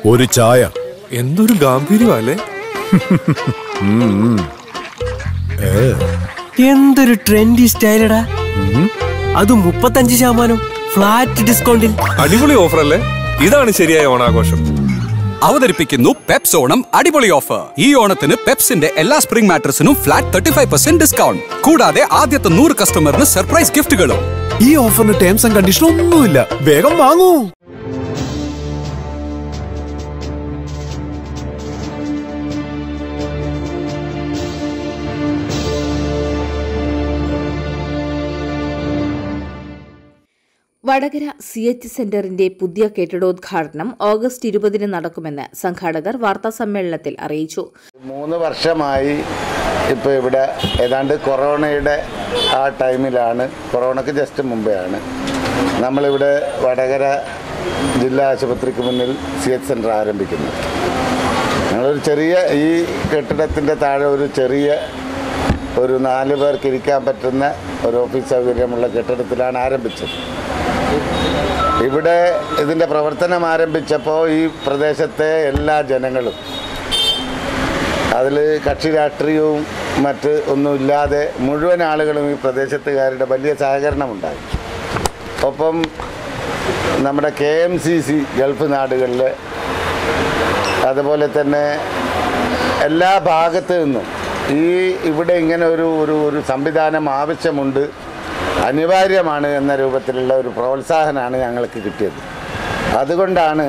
ഒരു ചായ എന്തൊരു ഗാംഭീര്യമല്ലേ എന്തൊരു ട്രെൻഡി സ്റ്റൈലടാ അത് മുപ്പത്തഞ്ച് ശതമാനം ഫ്ലാറ്റ് ഡിസ്കൗണ്ടിൽ അടിപൊളി ഓഫർ അല്ലേ ഇതാണ് ശരിയായ ഓണാഘോഷം അവതരിപ്പിക്കുന്നു പെപ്സ് ഓണം അടിപൊളി ഓഫർ ഈ ഓണത്തിന് പെപ്സിന്റെ എല്ലാ സ്പ്രിംഗ് മാട്രസിനും flat thirty five percent discount കൂടാതെ ആദ്യത്തെ നൂറ് കസ്റ്റമറിന് സർപ്രൈസ് ഗിഫ്റ്റുകളും ഈ ഓഫറിന് ടേംസ് ആൻഡ് കണ്ടീഷൻ ഒന്നുമില്ല വേഗം വാങ്ങൂ വടകര സി എച്ച് സെന്ററിന്റെ പുതിയ കെട്ടിടോദ്ഘാടനം ഓഗസ്റ്റ് ഇരുപതിന് നടക്കുമെന്ന് സംഘാടകർ വാർത്താസമ്മേളനത്തിൽ അറിയിച്ചു മൂന്ന് വർഷമായി ഇപ്പോൾ ഇവിടെ ഏതാണ്ട് കൊറോണയുടെ ആ ടൈമിലാണ് കൊറോണയ്ക്ക് ജസ്റ്റ് മുമ്പെയാണ് നമ്മളിവിടെ വടകര ജില്ലാ ആശുപത്രിക്ക് മുന്നിൽ സി എച്ച് സെൻറ്റർ ആരംഭിക്കുന്നത് ഞങ്ങളൊരു ചെറിയ ഈ കെട്ടിടത്തിൻ്റെ താഴെ ഒരു ചെറിയ ഒരു നാല് പേർക്ക് ഇരിക്കാൻ പറ്റുന്ന ഒരു ഓഫീസ് സൗകര്യമുള്ള കെട്ടിടത്തിലാണ് ആരംഭിച്ചത് ഇവിടെ ഇതിൻ്റെ പ്രവർത്തനം ആരംഭിച്ചപ്പോൾ ഈ പ്രദേശത്തെ എല്ലാ ജനങ്ങളും അതിൽ കക്ഷി രാഷ്ട്രീയവും മറ്റ് ഒന്നുമില്ലാതെ മുഴുവൻ ആളുകളും ഈ പ്രദേശത്തുകാരുടെ വലിയ സഹകരണമുണ്ടായി ഒപ്പം നമ്മുടെ K M C C gulf നാടുകളിൽ അതുപോലെ തന്നെ എല്ലാ ഭാഗത്തു നിന്നും ഈ ഇവിടെ ഇങ്ങനെ ഒരു ഒരു ഒരു സംവിധാനം ആവശ്യമുണ്ട് അനിവാര്യമാണ് എന്ന രൂപത്തിലുള്ള ഒരു പ്രോത്സാഹനമാണ് ഞങ്ങൾക്ക് കിട്ടിയത് അതുകൊണ്ടാണ്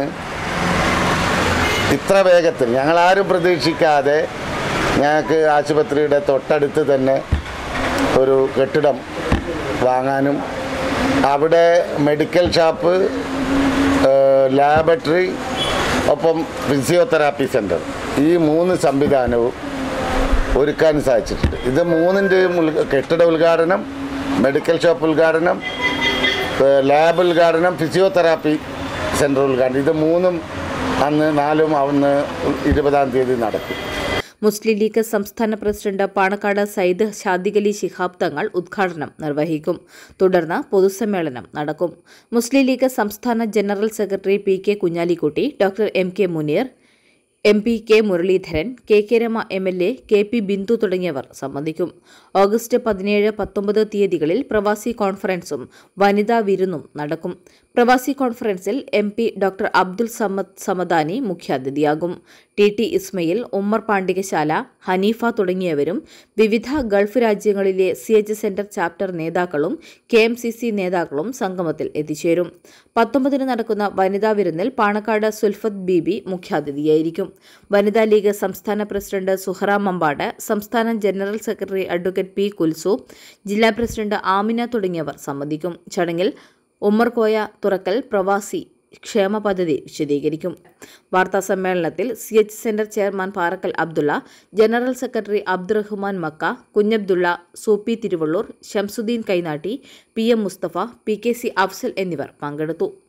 ഇത്ര വേഗത്തിൽ ഞങ്ങളാരും പ്രതീക്ഷിക്കാതെ ഞങ്ങൾക്ക് ആശുപത്രിയുടെ തൊട്ടടുത്ത് തന്നെ ഒരു കെട്ടിടം വാങ്ങാനും അവിടെ മെഡിക്കൽ ഷാപ്പ് ലാബറട്ടറി ഒപ്പം ഫിസിയോതെറാപ്പി സെൻറ്റർ ഈ മൂന്ന് സംവിധാനവും ഒരുക്കാൻ സാധിച്ചിട്ടുണ്ട് ഇത് മൂന്നിൻ്റെയും ഉദ്ഘ- കെട്ടിട ഉദ്ഘാടനം മെഡിക്കൽ ഷോപ്പ് ഉദ്ഘാടനം ഏഹ് ലാബ് ഉദ്ഘാടനം ഫിസിയോതെറാപ്പി സെൻറ്റർ ഉദ്ഘാടനം ഇത് മൂന്നും അന്ന് നാലും അന്ന് ഇരുപതാം തീയതി നടക്കും മുസ്ലിം ലീഗ് സംസ്ഥാന പ്രസിഡന്റ് പാണക്കാട് സയ്യിദ് ഷാദിഖലി ശിഹാബ് തങ്ങൾ ഉദ്ഘാടനം നിർവഹിക്കും തുടർന്ന് പൊതുസമ്മേളനം നടക്കും മുസ്ലിം ലീഗ് സംസ്ഥാന general secretary P K Kunhalikutty doctor M K Muneer M P K Muraleedharan K K Rama M L A K P Bindu തുടങ്ങിയവർ സംബന്ധിക്കും ഓഗസ്റ്റ് പതിനേഴ് പത്തൊമ്പത് തീയതികളിൽ പ്രവാസി കോൺഫറൻസും വനിതാ വിരുന്നും നടക്കും പ്രവാസി കോൺഫറൻസിൽ M P doctor Abdul Samad Samadani മുഖ്യാതിഥിയാകും ടി ടി ഇസ്മയിൽ ഉമ്മർ പാണ്ഡികശാല ഹനീഫ തുടങ്ങിയവരും വിവിധ ഗൾഫ് രാജ്യങ്ങളിലെ സി എച്ച് സെന്റർ ചാപ്റ്റർ നേതാക്കളും കെ എം സി സി നേതാക്കളും സംഗമത്തിൽ എത്തിച്ചേരും പത്തൊമ്പതിന് നടക്കുന്ന വനിതാ വിരുന്നിൽ പാണക്കാട് സുൽഫത്ത് ബീബി മുഖ്യാതിഥിയായിരിക്കും വനിതാ ലീഗ് സംസ്ഥാന പ്രസിഡന്റ് സുഹറ മമ്പാട് സംസ്ഥാന general secretary advocate P Kulsu ജില്ലാ പ്രസിഡന്റ് ആമിന തുടങ്ങിയവർ സംബന്ധിക്കും ചടങ്ങിൽ ഉമ്മർ കോയ തുറക്കൽ പ്രവാസി ക്ഷേമ പദ്ധതി വിശദീകരിക്കും വാർത്താ സമ്മേളനത്തിൽ C H centre chairman Parakkal Abdulla general secretary Abdurahman Makka Kunhabdulla Sooppy Thiruvallur Shamsuddeen Kainatti P M Musthafa P K C Afsal എന്നിവർ പങ്കെടുത്തു